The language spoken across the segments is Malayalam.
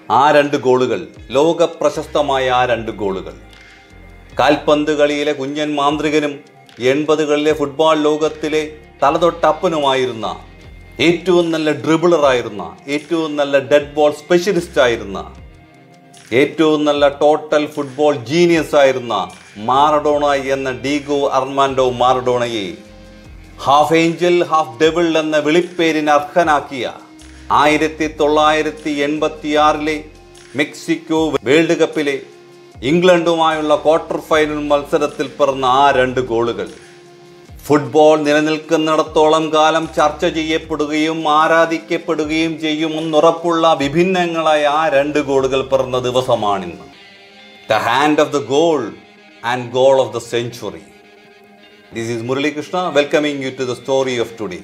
ആ രണ്ട് ഗോളുകൾ ലോക പ്രശസ്തമായ ആ രണ്ട് ഗോളുകൾ കാൽപന്ത് കളിയിലെ കുഞ്ഞൻ മാന്ത്രികനും എൺപതുകളിലെ ഫുട്ബോൾ ലോകത്തിലെ തലതൊട്ടപ്പനുമായിരുന്ന ഏറ്റവും നല്ല ഡ്രിബിളറായിരുന്ന ഏറ്റവും നല്ല ഡെഡ് ബോൾ സ്പെഷ്യലിസ്റ്റ് ആയിരുന്ന ഏറ്റവും നല്ല ടോട്ടൽ ഫുട്ബോൾ ജീനിയസ് ആയിരുന്ന മാറഡോണ എന്ന ഡീഗോ അർമാൻഡോ മാറഡോണയെ ഹാഫ് ഏഞ്ചൽ ഹാഫ് ഡെവിൾ എന്ന വിളിപ്പേരിന് അർഹനാക്കിയ ആയിരത്തി തൊള്ളായിരത്തി എൺപത്തിയാറിലെ മെക്സിക്കോ വേൾഡ് കപ്പിലെ ഇംഗ്ലണ്ടുമായുള്ള ക്വാർട്ടർ ഫൈനൽ മത്സരത്തിൽ പിറന്ന ആ രണ്ട് ഗോളുകൾ ഫുട്ബോൾ നിലനിൽക്കുന്നിടത്തോളം കാലം ചർച്ച ചെയ്യപ്പെടുകയും ആരാധിക്കപ്പെടുകയും ചെയ്യുമെന്നുറപ്പുള്ള വിഭിന്നങ്ങളായ ആ രണ്ട് ഗോളുകൾ പിറന്ന ദിവസമാണിന്ന് the hand of the goal and goal of the century this is Muralikrishna welcoming you to the story of today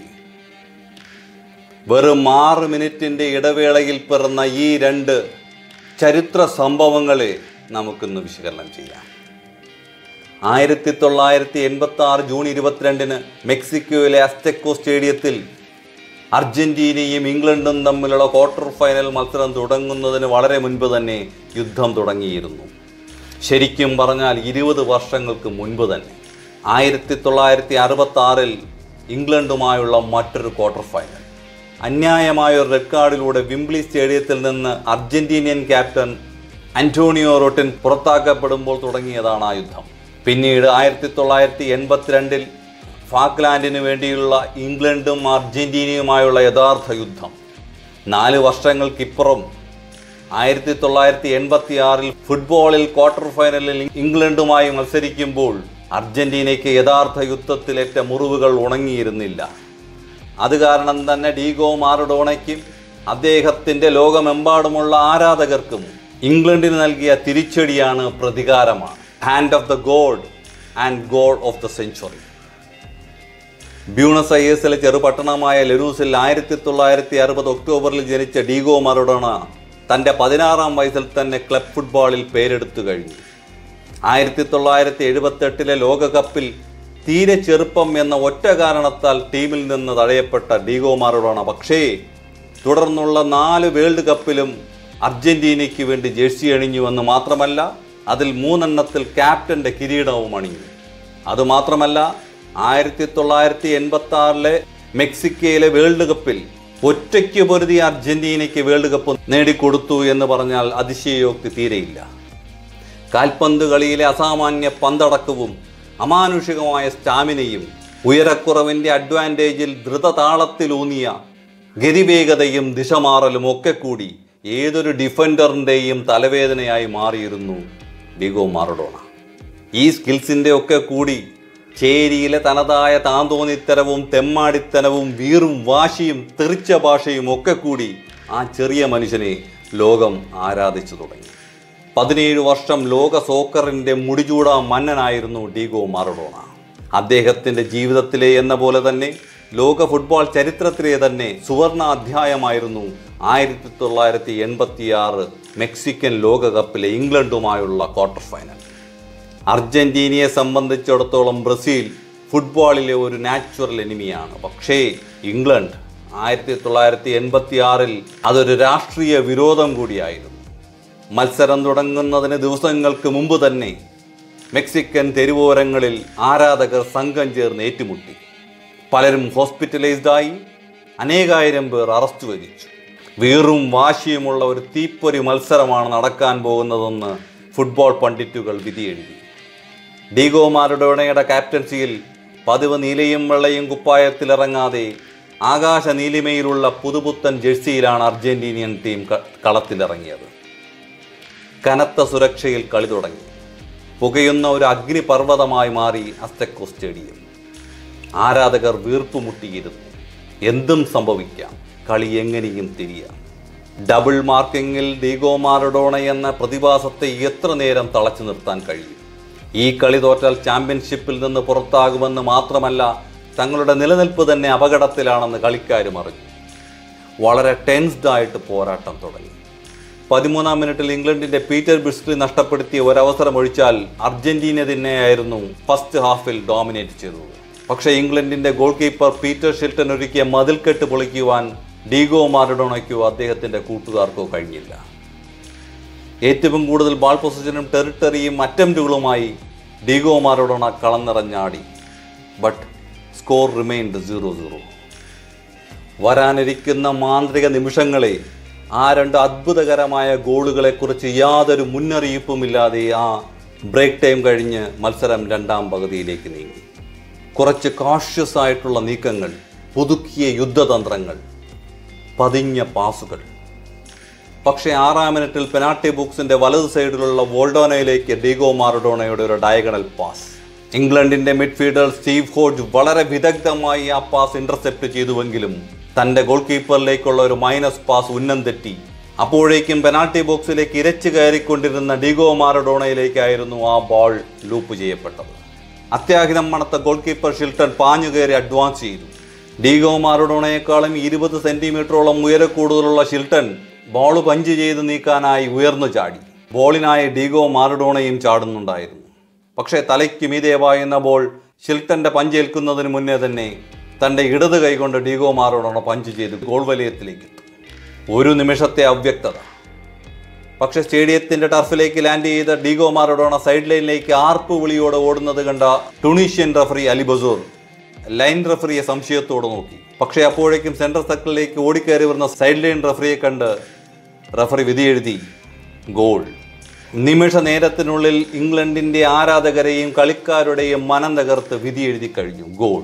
വെറും ആറ് മിനിറ്റിൻ്റെ ഇടവേളയിൽ പിറന്ന ഈ രണ്ട് ചരിത്ര സംഭവങ്ങളെ നമുക്കിന്ന് വിശകലനം ചെയ്യാം ആയിരത്തി തൊള്ളായിരത്തി എൺപത്തി ആറ് ജൂൺ ഇരുപത്തിരണ്ടിന് മെക്സിക്കോയിലെ അസ്തെക്കോ സ്റ്റേഡിയത്തിൽ അർജന്റീനയും ഇംഗ്ലണ്ടും തമ്മിലുള്ള ക്വാർട്ടർ ഫൈനൽ മത്സരം തുടങ്ങുന്നതിന് വളരെ മുൻപ് തന്നെ യുദ്ധം തുടങ്ങിയിരുന്നു ശരിക്കും പറഞ്ഞാൽ ഇരുപത് വർഷങ്ങൾക്ക് മുൻപ് തന്നെ ആയിരത്തി തൊള്ളായിരത്തി അറുപത്തി ആറിൽ ഇംഗ്ലണ്ടുമായുള്ള മറ്റൊരു ക്വാർട്ടർ ഫൈനൽ അന്യായമായ ഒരു റെഡ് കാർഡിലൂടെ വിംബ്ലി സ്റ്റേഡിയത്തിൽ നിന്ന് അർജന്റീനിയൻ ക്യാപ്റ്റൻ അന്റോണിയോ റോട്ടിൻ പുറത്താക്കപ്പെടുമ്പോൾ തുടങ്ങിയതാണ് ആ യുദ്ധം പിന്നീട് ആയിരത്തി തൊള്ളായിരത്തി എൺപത്തിരണ്ടിൽ ഫാക്ലാൻഡിന് വേണ്ടിയുള്ള ഇംഗ്ലണ്ടും അർജന്റീനയുമായുള്ള യഥാർത്ഥ യുദ്ധം നാല് വർഷങ്ങൾക്കിപ്പുറം ആയിരത്തി തൊള്ളായിരത്തി എൺപത്തി ആറിൽ ഫുട്ബോളിൽ ക്വാർട്ടർ ഫൈനലിൽ ഇംഗ്ലണ്ടുമായി മത്സരിക്കുമ്പോൾ അർജന്റീനയ്ക്ക് യഥാർത്ഥ യുദ്ധത്തിലേറ്റ മുറിവുകൾ ഉണങ്ങിയിരുന്നില്ല അത് കാരണം തന്നെ ഡീഗോ മാറഡോണയ്ക്കും അദ്ദേഹത്തിൻ്റെ ലോകമെമ്പാടുമുള്ള ആരാധകർക്കും ഇംഗ്ലണ്ടിന് നൽകിയ തിരിച്ചടിയാണ് പ്രതികാരമാണ് hand of the God and goal of the century Buenos ഐഎസിലെ ചെറുപട്ടണമായ ലെനൂസിൽ ആയിരത്തി തൊള്ളായിരത്തി അറുപത് ഒക്ടോബറിൽ ജനിച്ച ഡീഗോ മറഡോണ തൻ്റെ പതിനാറാം വയസ്സിൽ തന്നെ ക്ലബ് ഫുട്ബോളിൽ പേരെടുത്തു കഴിഞ്ഞു ആയിരത്തി തൊള്ളായിരത്തി എഴുപത്തെട്ടിലെ ലോകകപ്പിൽ തീരെ ചെറുപ്പം എന്ന ഒറ്റ കാരണത്താൽ ടീമിൽ നിന്ന് തടയപ്പെട്ട ഡീഗോ മാറഡോണ പക്ഷേ തുടർന്നുള്ള നാല് വേൾഡ് കപ്പിലും അർജന്റീനയ്ക്ക് വേണ്ടി ജേഴ്സി അണിഞ്ഞുവെന്ന് മാത്രമല്ല അതിൽ മൂന്നെണ്ണത്തിൽ ക്യാപ്റ്റന്റെ കിരീടവും അണിഞ്ഞു അതുമാത്രമല്ല ആയിരത്തി തൊള്ളായിരത്തി എൺപത്തി ആറിലെ മെക്സിക്കയിലെ വേൾഡ് കപ്പിൽ ഒറ്റയ്ക്ക് പൊരുതി അർജന്റീനയ്ക്ക് വേൾഡ് കപ്പ് നേടിക്കൊടുത്തു എന്ന് പറഞ്ഞാൽ അതിശയോക്തി തീരെയില്ല കാൽപന്ത് കളിയിലെ അസാമാന്യ പന്തടക്കവും അമാനുഷികമായ സ്റ്റാമിനയും ഉയരക്കുറവിൻ്റെ അഡ്വാൻറ്റേജിൽ ദ്രുതതാളത്തിലൂന്നിയ ഗതിവേഗതയും ദിശമാറലും ഒക്കെ കൂടി ഏതൊരു ഡിഫൻഡറിൻ്റെയും തലവേദനയായി മാറിയിരുന്നു ഡിഗോ മാറഡോണ ഈ സ്കിൽസിൻ്റെ ഒക്കെ കൂടി ചേരിയിലെ തനതായ താന്തോന്നിത്തരവും തെമ്മാടിത്തനവും വീറും വാശിയും തെറിച്ച ഭാഷയും ഒക്കെ കൂടി ആ ചെറിയ മനുഷ്യനെ ലോകം ആരാധിച്ചു തുടങ്ങി പതിനേഴ് വർഷം ലോക സോക്കറിൻ്റെ മുടിചൂട മന്നനായിരുന്നു ഡീഗോ മാറഡോണ അദ്ദേഹത്തിൻ്റെ ജീവിതത്തിലെ എന്ന പോലെ തന്നെ ലോക ഫുട്ബോൾ ചരിത്രത്തിലെ തന്നെ സുവർണ അധ്യായമായിരുന്നു ആയിരത്തി തൊള്ളായിരത്തി എൺപത്തിയാറ് മെക്സിക്കൻ ലോകകപ്പിലെ ഇംഗ്ലണ്ടുമായുള്ള ക്വാർട്ടർ ഫൈനൽ അർജന്റീനയെ സംബന്ധിച്ചിടത്തോളം ബ്രസീൽ ഫുട്ബോളിലെ ഒരു നാച്ചുറൽ എനിമിയാണ് പക്ഷേ ഇംഗ്ലണ്ട് ആയിരത്തി തൊള്ളായിരത്തി എൺപത്തി ആറിൽ അതൊരു രാഷ്ട്രീയ വിരോധം കൂടിയായിരുന്നു മത്സരം തുടങ്ങുന്നതിന് ദിവസങ്ങൾക്ക് മുമ്പ് തന്നെ മെക്സിക്കൻ തെരുവോരങ്ങളിൽ ആരാധകർ സംഘം ചേർന്ന് ഏറ്റുമുട്ടി പലരും ഹോസ്പിറ്റലൈസ്ഡായി അനേകായിരം പേർ അറസ്റ്റ് വരിച്ചു വീറും വാശിയുമുള്ള ഒരു തീപ്പൊരി മത്സരമാണ് നടക്കാൻ പോകുന്നതെന്ന് ഫുട്ബോൾ പണ്ഡിറ്റുകൾ വിധിയെഴുതി ഡീഗോ മാരഡോണയുടെ ക്യാപ്റ്റൻസിയിൽ പതിവ് നീലയും വെള്ളയും കുപ്പായത്തിലിറങ്ങാതെ ആകാശ നീലിമയിലുള്ള പുതുപുത്തൻ ജേഴ്സിയിലാണ് അർജന്റീനിയൻ ടീം ക- കളത്തിലിറങ്ങിയത് കനത്ത സുരക്ഷയിൽ കളി തുടങ്ങി പുകയുന്ന ഒരു അഗ്നിപർവ്വതമായി മാറി അസ്തെക്കോ സ്റ്റേഡിയം ആരാധകർ വീർപ്പുമുട്ടിയിരുന്നു എന്തും സംഭവിക്കാം കളി എങ്ങനെയും തിരിയാം ഡബിൾ മാർക്കിങ്ങിൽ ഡീഗോ മാറഡോണ എന്ന പ്രതിഭാസത്തെ എത്ര നേരം തളച്ചു നിർത്താൻ കഴിയും ഈ കളി തോറ്റാൽ ചാമ്പ്യൻഷിപ്പിൽ നിന്ന് പുറത്താകുമെന്ന് മാത്രമല്ല തങ്ങളുടെ നിലനിൽപ്പ് തന്നെ അപകടത്തിലാണെന്ന് കളിക്കാരും അറിഞ്ഞു വളരെ ടെൻസ്ഡ് ആയിട്ട് പോരാട്ടം തുടങ്ങി പതിമൂന്നാം മിനിറ്റിൽ ഇംഗ്ലണ്ടിന്റെ പീറ്റർ ബിസ്ലി നഷ്ടപ്പെടുത്തിയ ഒരവസരം ഒഴിച്ചാൽ അർജന്റീന തന്നെയായിരുന്നു ഫസ്റ്റ് ഹാഫിൽ ഡോമിനേറ്റ് ചെയ്തത് പക്ഷേ ഇംഗ്ലണ്ടിന്റെ ഗോൾ കീപ്പർ പീറ്റർ ഷിൽട്ടൺ ഒരുക്കിയ മതിൽക്കെട്ട് പൊളിക്കുവാൻ ഡീഗോ മാരഡോണയ്ക്കോ അദ്ദേഹത്തിന്റെ കൂട്ടുകാർക്കോ കഴിഞ്ഞില്ല ഏറ്റവും കൂടുതൽ ബാൾ പൊസിഷനും ടെറിട്ടറിയും അറ്റംപ്റ്റുകളുമായി ഡീഗോ മാറഡോണ കളം നിറഞ്ഞാടി but score remained zero zero വരാനിരിക്കുന്ന മാന്ത്രിക നിമിഷങ്ങളെ ആ രണ്ട് അത്ഭുതകരമായ ഗോളുകളെക്കുറിച്ച് യാതൊരു മുന്നറിയിപ്പുമില്ലാതെ ആ ബ്രേക്ക് ടൈം കഴിഞ്ഞ് മത്സരം രണ്ടാം പകുതിയിലേക്ക് നീങ്ങി കുറച്ച് കാഷ്യസ് ആയിട്ടുള്ള നീക്കങ്ങൾ പുതുക്കിയ യുദ്ധതന്ത്രങ്ങൾ പതിഞ്ഞ പാസുകൾ പക്ഷേ ആറാം മിനിറ്റിൽ പെനാൾട്ടി ബോക്സിന്റെ വലത് സൈഡിലുള്ള വോൾഡോനയിലേക്ക് ഡീഗോ മാറഡോണയുടെ ഒരു ഡയഗണൽ പാസ് ഇംഗ്ലണ്ടിന്റെ മിഡ്ഫീൽഡർ സ്റ്റീവ് ഹോഡ് വളരെ വിദഗ്ധമായി ആ പാസ് ഇന്റർസെപ്റ്റ് ചെയ്തുവെങ്കിലും തന്റെ ഗോൾ കീപ്പറിലേക്കുള്ള ഒരു മൈനസ് പാസ് ഉന്നം തെറ്റി അപ്പോഴേക്കും പെനാൾട്ടി ബോക്സിലേക്ക് ഇരച്ചു കയറിക്കൊണ്ടിരുന്ന ഡീഗോ മാറഡോണയിലേക്കായിരുന്നു ആ ബോൾ ലൂപ്പ് ചെയ്യപ്പെട്ടത് അത്യാഹിതം മണത്ത ഗോൾ കീപ്പർ ഷിൽട്ടൺ പാഞ്ഞു കയറി അഡ്വാൻസ് ചെയ്തു ഡീഗോ മാറഡോണയെക്കാളും ഇരുപത് സെന്റിമീറ്ററോളം ഉയരക്കൂടുതലുള്ള ഷിൽട്ടൺ ബോൾ പഞ്ച് ചെയ്ത് നീക്കാനായി ഉയർന്നു ചാടി ബോളിനായി ഡീഗോ മാറഡോണയും ചാടുന്നുണ്ടായിരുന്നു പക്ഷേ തലയ്ക്ക് മീതെ പായുന്ന ബോൾ ഷിൽട്ടന്റെ പഞ്ചേൽക്കുന്നതിന് മുന്നേ തന്നെ തന്റെ ഇടത് കൈകൊണ്ട് ഡീഗോ മാറഡോണ പഞ്ച് ചെയ്ത് ഗോൾ വലയത്തിലേക്ക് എത്തും ഒരു നിമിഷത്തെ അവ്യക്തത പക്ഷെ സ്റ്റേഡിയത്തിന്റെ ടർഫിലേക്ക് ലാൻഡ് ചെയ്ത ഡീഗോ മാറഡോണ സൈഡ് ലൈനിലേക്ക് ആർപ്പ് വിളിയോടെ ഓടുന്നത് കണ്ട Tunisian referee Ali Bennaceur line റഫറിയെ സംശയത്തോടെ നോക്കി പക്ഷേ അപ്പോഴേക്കും സെൻട്രൽ സർക്കിളിലേക്ക് ഓടിക്കയറി വരുന്ന സൈഡ് ലൈൻ റഫറിയെ കണ്ട് റഫറി വിധിയെഴുതി ഗോൾ നിമിഷ നേരത്തിനുള്ളിൽ ഇംഗ്ലണ്ടിന്റെ ആരാധകരെയും കളിക്കാരുടെയും മനം തകർത്ത് വിധി എഴുതി കഴിഞ്ഞു ഗോൾ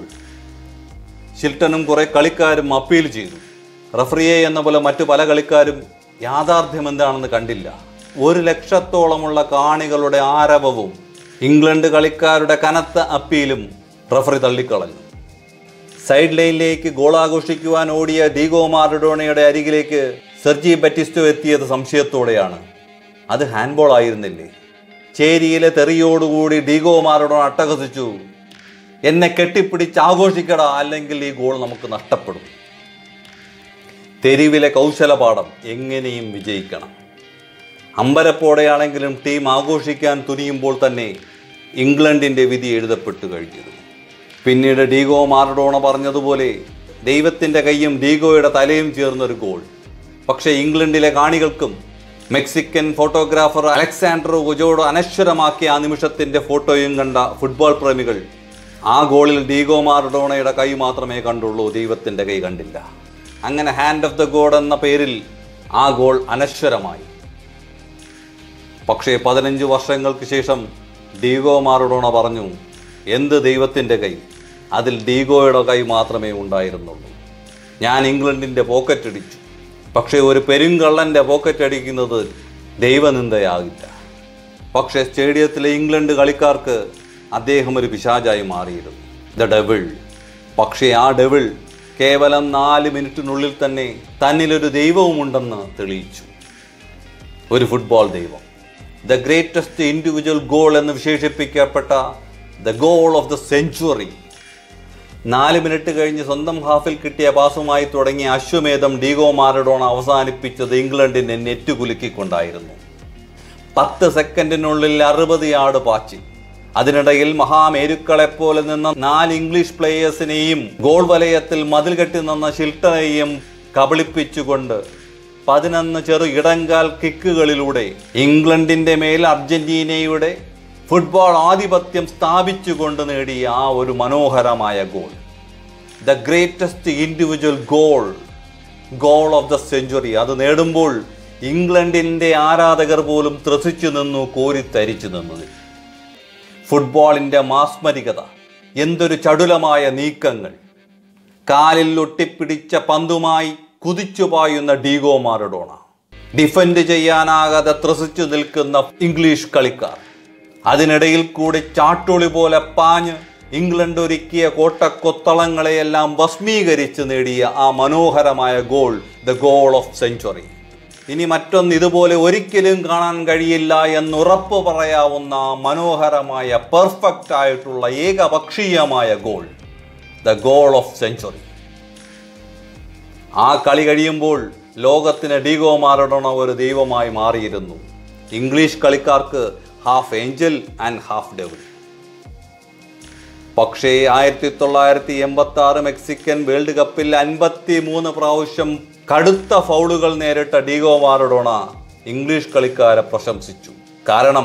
ഷിൽട്ടനും കുറെ കളിക്കാരും അപ്പീൽ ചെയ്തു റഫറിയെ എന്ന പോലെ മറ്റു പല കളിക്കാരും യാഥാർത്ഥ്യം എന്താണെന്ന് കണ്ടില്ല ഒരു ലക്ഷത്തോളമുള്ള കാണികളുടെ ആരവവും ഇംഗ്ലണ്ട് കളിക്കാരുടെ കനത്ത അപ്പീലും റഫറി തള്ളിക്കളഞ്ഞു സൈഡ് ലൈനിലേക്ക് ഗോൾ ആഘോഷിക്കുവാൻ ഓടിയ ഡീഗോ മാറഡോണയുടെ അരികിലേക്ക് സെർജി ബറ്റിസ്റ്റോ എത്തിയത് സംശയത്തോടെയാണ് അത് ഹാൻഡ്ബോൾ ആയിരുന്നില്ലേ ചേരിയിലെ തെറിയോടുകൂടി ഡീഗോ മാറഡോണ അട്ടഹസിച്ചു എന്നെ കെട്ടിപ്പിടിച്ച് ആഘോഷിക്കടാ അല്ലെങ്കിൽ ഈ ഗോൾ നമുക്ക് നഷ്ടപ്പെടും തെരുവിലെ കൗശലപാഠം എങ്ങനെയും വിജയിക്കണം അമ്പരപ്പോടെയാണെങ്കിലും ടീം ആഘോഷിക്കാൻ തുനിയുമ്പോൾ തന്നെ ഇംഗ്ലണ്ടിന്റെ വിധി എഴുതപ്പെട്ടു കഴിഞ്ഞിരുന്നു പിന്നീട് ഡീഗോ മാറഡോണ പറഞ്ഞതുപോലെ ദൈവത്തിന്റെ കൈയും ഡീഗോയുടെ തലയും ചേർന്നൊരു ഗോൾ പക്ഷേ ഇംഗ്ലണ്ടിലെ കാണികൾക്കും മെക്സിക്കൻ ഫോട്ടോഗ്രാഫർ അലക്സാൻഡ്രോ ഗുജോഡോ അനശ്വരമാക്കിയ ആ നിമിഷത്തിന്റെ ഫോട്ടോയും കണ്ട ഫുട്ബോൾ പ്രേമികൾ ആ ഗോളിൽ ഡീഗോ മാറഡോണയുടെ കൈ മാത്രമേ കണ്ടുള്ളൂ ദൈവത്തിന്റെ കൈ കണ്ടില്ല അങ്ങനെ ഹാൻഡ് ഓഫ് ദ ഗോഡ് എന്ന പേരിൽ ആ ഗോൾ അനശ്വരമായി പക്ഷേ പതിനഞ്ച് വർഷങ്ങൾക്ക് ശേഷം ഡീഗോ മാറഡോണ പറഞ്ഞു എന്ത് ദൈവത്തിൻ്റെ കൈ അതിൽ ഡീഗോയുടെ കൈ മാത്രമേ ഉണ്ടായിരുന്നുള്ളൂ ഞാൻ ഇംഗ്ലണ്ടിൻ്റെ പോക്കറ്റ് അടിച്ചു പക്ഷേ ഒരു പെരുങ്കള്ളൻ്റെ പോക്കറ്റ് അടിക്കുന്നത് ദൈവനിന്ദയാകില്ല പക്ഷേ സ്റ്റേഡിയത്തിലെ ഇംഗ്ലണ്ട് കളിക്കാർക്ക് അദ്ദേഹം ഒരു പിശാചായി മാറിയിരുന്നു ദ ഡെവിൾ പക്ഷേ ആ ഡെവിൾ കേവലം നാല് മിനിറ്റിനുള്ളിൽ തന്നെ തന്നിലൊരു ദൈവവുമുണ്ടെന്ന് തെളിയിച്ചു ഒരു ഫുട്ബോൾ ദൈവം ദ ഗ്രേറ്റസ്റ്റ് ഇൻഡിവിജ്വൽ ഗോൾ എന്ന് വിശേഷിപ്പിക്കപ്പെട്ട the goal of the century നാല് മിനിറ്റ് കഴിഞ്ഞ് സ്വന്തം ഹാഫിൽ കിട്ടിയ പാസുമായി തുടങ്ങിയ അശ്വമേധം ഡീഗോ മാരഡോണ അവസാനിപ്പിച്ചത് ഇംഗ്ലണ്ടിനെ നെറ്റ് കുലുക്കിക്കൊണ്ടായിരുന്നു പത്ത് സെക്കൻഡിനുള്ളിൽ അറുപത് യാർഡ് പാച്ചി അതിനിടയിൽ മഹാമേരുക്കളെപ്പോലെ നിന്ന നാല് ഇംഗ്ലീഷ് പ്ലേയേഴ്സിനെയും ഗോൾ വലയത്തിൽ മതിൽ കെട്ടി നിന്ന ഷിൽട്ടനെയും കബളിപ്പിച്ചുകൊണ്ട് പതിനൊന്ന് ചെറു ഇടങ്കാൽ കിക്കുകളിലൂടെ ഇംഗ്ലണ്ടിന്റെ മേൽ അർജന്റീനയുടെ ഫുട്ബോൾ ആധിപത്യം സ്ഥാപിച്ചുകൊണ്ട് നേടിയ ആ ഒരു മനോഹരമായ goal the greatest individual goal goal of the century അത് നേടുമ്പോൾ ഇംഗ്ലണ്ടിന്റെ ആരാധകർ പോലും ത്രസിച്ചു നിന്നു കോരിത്തരിച്ചു നിന്നു ഫുട്ബോളിന്റെ മാസ്മരികത എന്തൊരു ചടുലമായ നീക്കങ്ങൾ കാലിൽ ഒട്ടിപ്പിടിച്ച പന്തുമായി കുതിച്ചു പായുന്ന ഡീഗോ മാറഡോണ ഡിഫൻഡ് ചെയ്യാനാകാതെ ത്രസിച്ചു നിൽക്കുന്ന ഇംഗ്ലീഷ് കളിക്കാർ അതിനിടയിൽ കൂടി ചാട്ടുളി പോലെ പാഞ്ഞ് ഇംഗ്ലണ്ട് ഒരുക്കിയ കോട്ടക്കൊത്തളങ്ങളെയെല്ലാം ഭസ്മീകരിച്ച് നേടിയ ആ മനോഹരമായ goal the goal of century ഇനി മറ്റൊന്ന് ഇതുപോലെ ഒരിക്കലും കാണാൻ കഴിയില്ല എന്നുറപ്പ് പറയാവുന്ന ആ മനോഹരമായ പെർഫെക്റ്റ് ആയിട്ടുള്ള ഏകപക്ഷീയമായ goal the goal of century ആ കളി കഴിയുമ്പോൾ ലോകത്തിന് ഡീഗോ മാറഡോണ ഒരു ദൈവമായി മാറിയിരുന്നു ഇംഗ്ലീഷ് കളിക്കാർക്ക് half angel and half devil പക്ഷേ ആയിരത്തി തൊള്ളായിരത്തി എൺപത്തി ആറ് മെക്സിക്കൻ വേൾഡ് കപ്പിൽ അൻപത്തി മൂന്ന് പ്രാവശ്യം കടുത്ത ഫൗളുകൾ നേരിട്ട ഡീഗോ മാറഡോണ ഇംഗ്ലീഷ് കളിക്കാരെ പ്രശംസിച്ചു കാരണം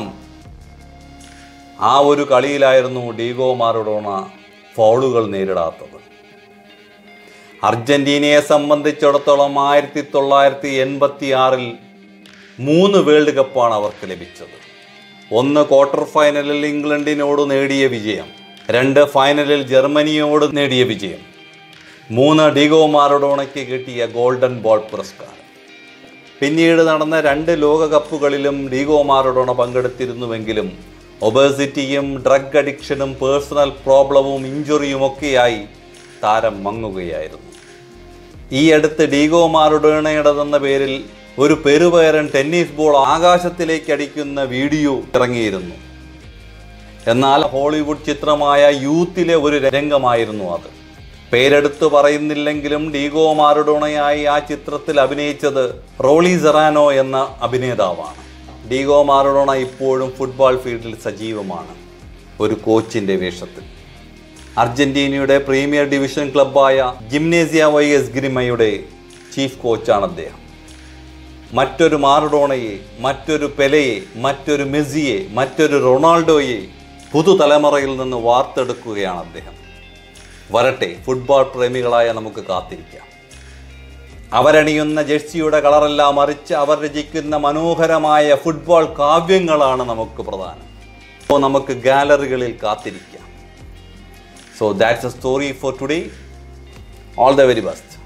ആ ഒരു കളിയിലായിരുന്നു ഡീഗോ മാറഡോണ ഫൗളുകൾ നേരിടാത്തത് അർജന്റീനയെ സംബന്ധിച്ചിടത്തോളം ആയിരത്തി തൊള്ളായിരത്തി എൺപത്തി ആറിൽ മൂന്ന് വേൾഡ് കപ്പാണ് അവർക്ക് ലഭിച്ചത് ഒന്ന് ക്വാർട്ടർ ഫൈനലിൽ ഇംഗ്ലണ്ടിനോട് നേടിയ വിജയം രണ്ട് ഫൈനലിൽ ജർമ്മനിയോട് നേടിയ വിജയം മൂന്ന് ഡിഗോ മാറഡോണയ്ക്ക് കിട്ടിയ ഗോൾഡൻ ബോൾ പുരസ്കാരം പിന്നീട് നടന്ന രണ്ട് ലോകകപ്പുകളിലും ഡീഗോ മാറഡോണ പങ്കെടുത്തിരുന്നുവെങ്കിലും ഒബേസിറ്റിയും ഡ്രഗ് അഡിക്ഷനും പേഴ്സണൽ പ്രോബ്ലവും ഇഞ്ചുറിയും ഒക്കെയായി താരം മങ്ങുകയായിരുന്നു ഈ അടുത്ത് ഡീഗോ മാറുഡോണയുടേതെന്ന പേരിൽ ഒരു പെരുപേരൻ ടെന്നീസ് ബോൾ ആകാശത്തിലേക്ക് അടിക്കുന്ന വീഡിയോ ഇറങ്ങിയിരുന്നു എന്നാൽ ഹോളിവുഡ് ചിത്രമായ യൂത്തിലെ ഒരു രംഗമായിരുന്നു അത് പേരെടുത്തു പറയുന്നില്ലെങ്കിലും ഡീഗോ മാറുഡോണയായി ആ ചിത്രത്തിൽ അഭിനയിച്ചത് റോളി സെറാനോ എന്ന അഭിനേതാവാണ് ഡീഗോ മാറുഡോണ ഇപ്പോഴും ഫുട്ബോൾ ഫീൽഡിൽ സജീവമാണ് ഒരു കോച്ചിന്റെ വേഷത്തിൽ അർജന്റീനയുടെ പ്രീമിയർ ഡിവിഷൻ ക്ലബ്ബായ ജിംനേസിയ വൈ എസ് ഗ്രിമയുടെ ചീഫ് കോച്ചാണ് അദ്ദേഹം മറ്റൊരു മാറഡോണയെ മറ്റൊരു പെലയെ മറ്റൊരു മെസ്സിയെ മറ്റൊരു റൊണാൾഡോയെ പുതുതലമുറയിൽ നിന്ന് വാർത്തെടുക്കുകയാണ് അദ്ദേഹം വരട്ടെ ഫുട്ബോൾ പ്രേമികളായ നമുക്ക് കാത്തിരിക്കാം അവരണിയുന്ന ജേഴ്സിയുടെ കളറെല്ലാം മറിച്ച് അവർ രചിക്കുന്ന മനോഹരമായ ഫുട്ബോൾ കാവ്യങ്ങളാണ് നമുക്ക് പ്രധാനം അപ്പോൾ നമുക്ക് ഗാലറികളിൽ കാത്തിരിക്കാം so that's a story for today all the very best